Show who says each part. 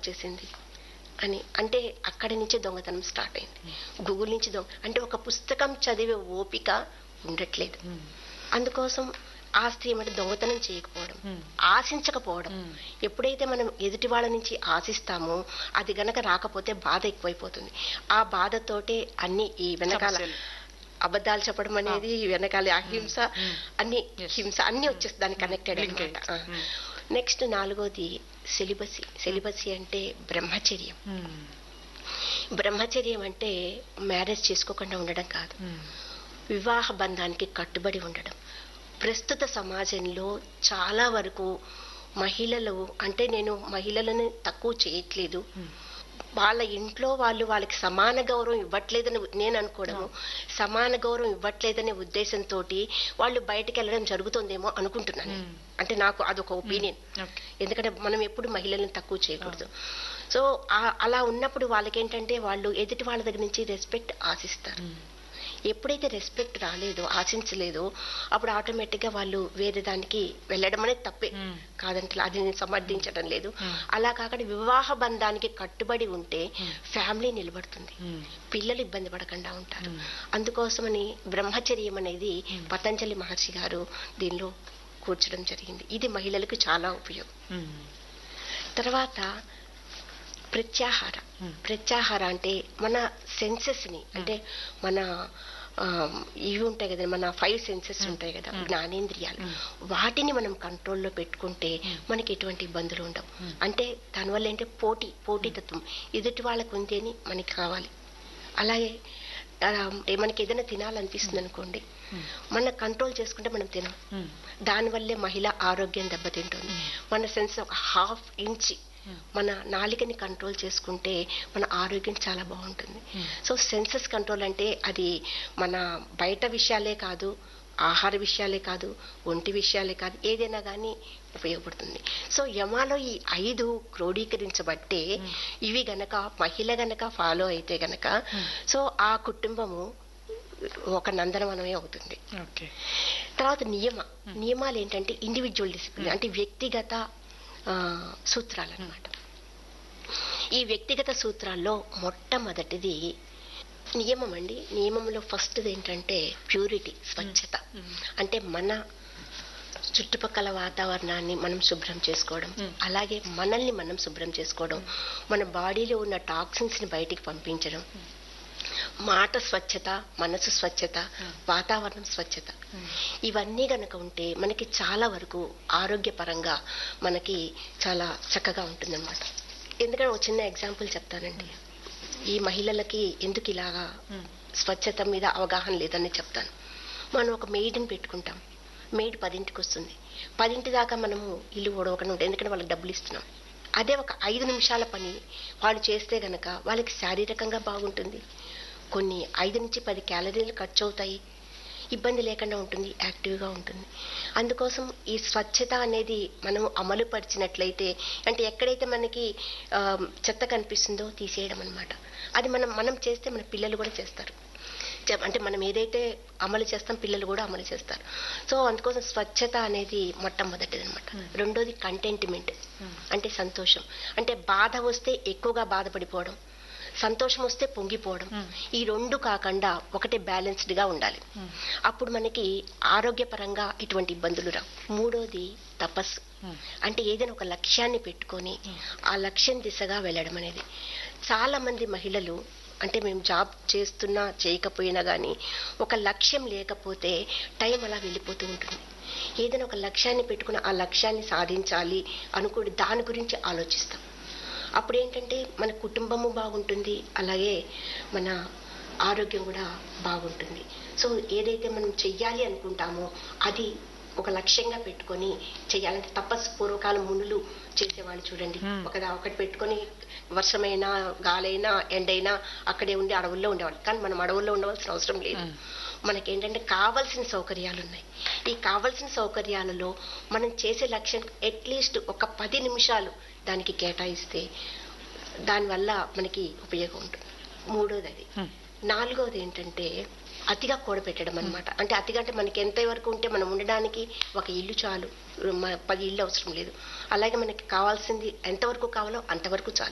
Speaker 1: వచ్చేసింది అని అంటే అక్కడి నుంచే దొంగతనం స్టార్ట్ అయింది గూగుల్ నుంచి దొంగ అంటే ఒక పుస్తకం చదివే ఓపిక ఉండట్లేదు అందుకోసం ఆస్తి ఏమంటే దొంగతనం చేయకపోవడం
Speaker 2: Hmm.
Speaker 1: ఆశించకపోవడం
Speaker 2: Hmm.
Speaker 1: ఎప్పుడైతే మనం ఎదుటి వాళ్ళ నుంచి ఆశిస్తామో అది గనక రాకపోతే బాధ ఎక్కువైపోతుంది ఆ బాధతోటే అన్ని ఈ వెనకాల
Speaker 2: సమస్యలు.
Speaker 1: అబద్ధాలు చెప్పడం అనేది వెనకాల అహింస
Speaker 2: Hmm.
Speaker 1: అన్ని
Speaker 2: Yes.
Speaker 1: హింస అన్ని వచ్చేసి దానికి కనెక్టెడ్
Speaker 2: Linkage.
Speaker 1: అనమాట
Speaker 2: Hmm.
Speaker 1: నెక్స్ట్ నాలుగోది సెలిబసి సెలిబసి అంటే బ్రహ్మచర్యం బ్రహ్మచర్యం అంటే మ్యారేజ్ చేసుకోకుండా ఉండడం కాదు వివాహ బంధానికి కట్టుబడి ఉండడం ప్రస్తుత సమాజంలో చాలా వరకు మహిళలు అంటే నేను మహిళలను తక్కువ చేయట్లేదు వాళ్ళ ఇంట్లో వాళ్ళు వాళ్ళకి సమాన గౌరవం ఇవ్వట్లేదని నేను అనుకోవడము సమాన గౌరవం ఇవ్వట్లేదనే ఉద్దేశంతో వాళ్ళు బయటకు వెళ్ళడం జరుగుతుందేమో అనుకుంటున్నాను
Speaker 2: Hmm.
Speaker 1: అంటే నాకు అదొక ఒపీనియన్
Speaker 2: ఓకే
Speaker 1: ఎందుకంటే మనం ఎప్పుడు మహిళలను తక్కువ చేయకూడదు సో ఆ- అలా ఉన్నప్పుడు వాళ్ళకేంటంటే వాళ్ళు ఎదుటి వాళ్ళ దగ్గర నుంచి రెస్పెక్ట్ ఆశిస్తారు ఎప్పుడైతే రెస్పెక్ట్ రాలేదో ఆశించలేదో అప్పుడు ఆటోమేటిక్గా వాళ్ళు వేరే దానికి వెళ్ళడం అనేది తప్పే
Speaker 2: Hmm.
Speaker 1: కాదంటే అది నేను సమర్థించడం లేదు
Speaker 2: Hmm.
Speaker 1: అలా కాకుండా వివాహ బంధానికి కట్టుబడి ఉంటే ఫ్యామిలీ నిలబడుతుంది పిల్లలు ఇబ్బంది పడకుండా ఉంటారు
Speaker 2: Hmm.
Speaker 1: అందుకోసమని బ్రహ్మచర్యం అనేది పతంజలి మహర్షి గారు దీనిలో కూర్చడం జరిగింది ఇది మహిళలకు చాలా ఉపయోగం తర్వాత ప్రత్యాహార
Speaker 2: Hmm.
Speaker 1: ప్రత్యాహార అంటే మన సెన్సెస్ని అంటే మన ఆ, ఇవి ఉంటాయి కదా మన ఫైవ్ సెన్సెస్ ఉంటాయి కదా జ్ఞానేంద్రియాలు వాటిని మనం కంట్రోల్లో పెట్టుకుంటే మనకి ఎటువంటి ఇబ్బందులు ఉండవు అంటే దానివల్ల ఏంటంటే పోటీ పోటీతత్వం ఎదుటి వాళ్ళకు ఉంది అని మనకి కావాలి అలాగే ఆ, మనకి ఏదైనా తినాలనిపిస్తుంది అనుకోండి మన కంట్రోల్ చేసుకుంటే మనం తినం దానివల్లే మహిళ ఆరోగ్యం దెబ్బతింటుంది మన సెన్స్ ఒక హాఫ్ ఇంచ్ మన నాలికని కంట్రోల్ చేసుకుంటే మన ఆరోగ్యం చాలా బాగుంటుంది సో సెన్సెస్ కంట్రోల్ అంటే అది మన బయట విషయాలే కాదు ఆహార విషయాలే కాదు ఒంటి విషయాలే కాదు ఏదైనా కానీ ఉపయోగపడుతుంది సో యమాలో ఈ ఐదు క్రోడీకరించబట్టే ఇవి గనక మహిళ గనక ఫాలో అయితే గనక సో ఆ కుటుంబము ఒక నందనవనమే అవుతుంది
Speaker 2: ఓకే
Speaker 1: తర్వాత నియమ నియమాలు ఏంటంటే ఇండివిజువల్ డిసిప్లిన్ అంటే వ్యక్తిగత ఆ, సూత్రాలు అన్నమాట ఈ వ్యక్తిగత సూత్రాల్లో మొట్టమొదటిది నియమం అండి నియమంలో ఫస్ట్ది ఏంటంటే ప్యూరిటీ స్వచ్ఛత అంటే మన చుట్టుపక్కల వాతావరణాన్ని మనం శుభ్రం చేసుకోవడం అలాగే మనల్ని మనం శుభ్రం చేసుకోవడం మన బాడీలో ఉన్న టాక్సిన్స్ ని బయటికి పంపించడం మాట స్వచ్ఛత మనసు స్వచ్ఛత వాతావరణం స్వచ్ఛత ఇవన్నీ గనక ఉంటే మనకి చాలా వరకు ఆరోగ్యపరంగా మనకి చాలా చక్కగా ఉంటుందన్నమాట ఎందుకంటే ఒక చిన్న ఎగ్జాంపుల్ చెప్తానండి ఈ మహిళలకి ఎందుకు ఇలాగా స్వచ్ఛత మీద అవగాహన లేదని చెప్తాను మనం ఒక మెయిడ్ని పెట్టుకుంటాం మెయిడ్ పదింటికి వస్తుంది పదింటి దాకా మనము ఇల్లు ఓడవకుండా ఉంటాం ఎందుకంటే వాళ్ళకి డబ్బులు ఇస్తున్నాం అదే ఒక ఐదు నిమిషాల పని వాళ్ళు చేస్తే గనక వాళ్ళకి శారీరకంగా బాగుంటుంది కొన్ని ఐదు నుంచి పది క్యాలరీలు ఖర్చు అవుతాయి ఇబ్బంది లేకుండా ఉంటుంది యాక్టివ్గా ఉంటుంది అందుకోసం ఈ స్వచ్ఛత అనేది మనం అమలు పరిచినట్లయితే అంటే ఎక్కడైతే మనకి ఆ, చెత్త కనిపిస్తుందో తీసేయడం అనమాట అది మనం మనం చేస్తే మన పిల్లలు కూడా చేస్తారు చె- అంటే మనం ఏదైతే అమలు చేస్తాం పిల్లలు కూడా అమలు చేస్తారు సో అందుకోసం స్వచ్ఛత అనేది మొట్టమొదటిది అనమాట రెండోది కంటెంట్మెంట్ అంటే సంతోషం అంటే బాధ వస్తే ఎక్కువగా బాధపడిపోవడం సంతోషం వస్తే పొంగిపోవడం ఈ రెండు కాకుండా ఒకటే బ్యాలెన్స్డ్ గా ఉండాలి అప్పుడు మనకి ఆరోగ్యపరంగా ఇటువంటి ఇబ్బందులు రావు మూడోది తపస్సు అంటే ఏదైనా ఒక లక్ష్యాన్ని పెట్టుకొని ఆ లక్ష్యం దిశగా వెళ్ళడం అనేది చాలా మంది మహిళలు అంటే మేము జాబ్ చేస్తున్నా చేయకపోయినా కానీ ఒక లక్ష్యం లేకపోతే టైం అలా వెళ్ళిపోతూ ఉంటుంది ఏదైనా ఒక లక్ష్యాన్ని పెట్టుకుని ఆ లక్ష్యాన్ని సాధించాలి అనుకోని దాని గురించి ఆలోచిస్తాం అప్పుడు ఏంటంటే మన కుటుంబము బాగుంటుంది అలాగే మన ఆరోగ్యం కూడా బాగుంటుంది సో ఏదైతే మనం చెయ్యాలి అనుకుంటామో అది ఒక లక్ష్యంగా పెట్టుకొని చేయాలంటే తపస్సు పూర్వకాలం మునులు చేసేవాళ్ళు చూడండి ఒక ఒకటి పెట్టుకొని వర్షమైనా గాలైనా ఎండైనా అక్కడే ఉండి అడవుల్లో ఉండేవాళ్ళు కానీ మనం అడవుల్లో ఉండవలసిన అవసరం లేదు మనకేంటంటే కావలసిన సౌకర్యాలు ఉన్నాయి ఈ కావలసిన సౌకర్యాలలో మనం చేసే లక్ష్యం అట్లీస్ట్ ఒక పది నిమిషాలు దానికి కేటాయిస్తే దానివల్ల మనకి ఉపయోగం ఉంటుంది మూడోది అది నాలుగోది ఏంటంటే అతిగా కూడబెట్టడం అనమాట అంటే అతిగా అంటే మనకి ఎంత వరకు ఉంటే మనం ఉండడానికి ఒక ఇల్లు చాలు మ- పది ఇల్లు అవసరం లేదు అలాగే మనకి కావాల్సింది ఎంతవరకు కావాలో అంతవరకు చాలు